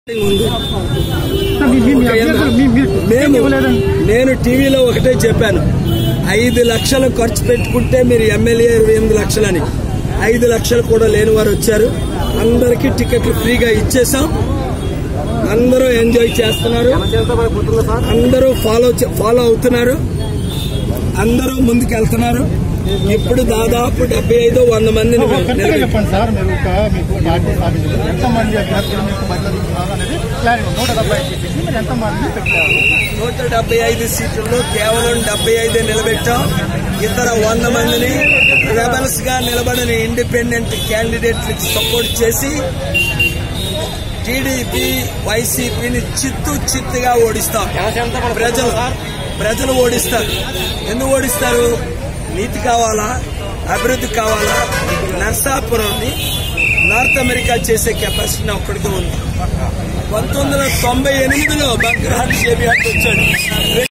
ఉంది మీ- మీ- మీ ఒక అభ్యర్థులు మీ- మీరు మేము ఇవ్వలేదండి. నేను టీవీలో ఒకటే చెప్పాను ఐదు లక్షలు ఖర్చు పెట్టుకుంటే మీరు ఎమ్మెల్యే ఇరవై ఎనిమిది లక్షలని ఐదు లక్షలు కూడా లేని వారు వచ్చారు అందరికీ టికెట్లు ఫ్రీగా ఇచ్చేసాం అందరూ ఎంజాయ్ చేస్తున్నారు అందరూ ఫాలో చే- ఫాలో అవుతున్నారు అందరూ ముందుకు వెళ్తున్నారు ఇప్పుడు దాదాపు డెబ్బై ఐదు వంద మందిని ఒక కరెక్ట్గా నిలబెట్టాం. చెప్పండి సార్ మీరు ఒక మీకు పార్టీ స్థాపించారు ఎంతమంది అభ్యర్థులు మీకు మద్దతు ఇస్తున్నారు అనేది క్లారిటీ నూట డెబ్బై ఐదు సీట్లు మీరు ఎంతమంది పెట్టారు నూట డెబ్బై ఐదు సీట్లలో కేవలం డెబ్బై ఐదు నిలబెట్టాం ఇతర వంద మందిని రెబల్స్ గా నిలబడిన ఇండిపెండెంట్ క్యాండిడేట్లకు సపోర్ట్ చేసి టీడీపీ వైసీపీని చిత్తు చిత్తుగా ఓడిస్తాం ప్రజలు ప్రజలు ఓడిస్తారు ఎందుకు ఓడిస్తారు నీతి కావాలా అభివృద్ధి కావాలా నర్సాపురాన్ని నార్త్ అమెరికా చేసే కెపాసిటీ ఒక్కడికి ఉంది పంతొమ్మిది వందల తొంభై ఎనిమిదిలో బంగ్రహాట్ షేబియాట్ వచ్చాడు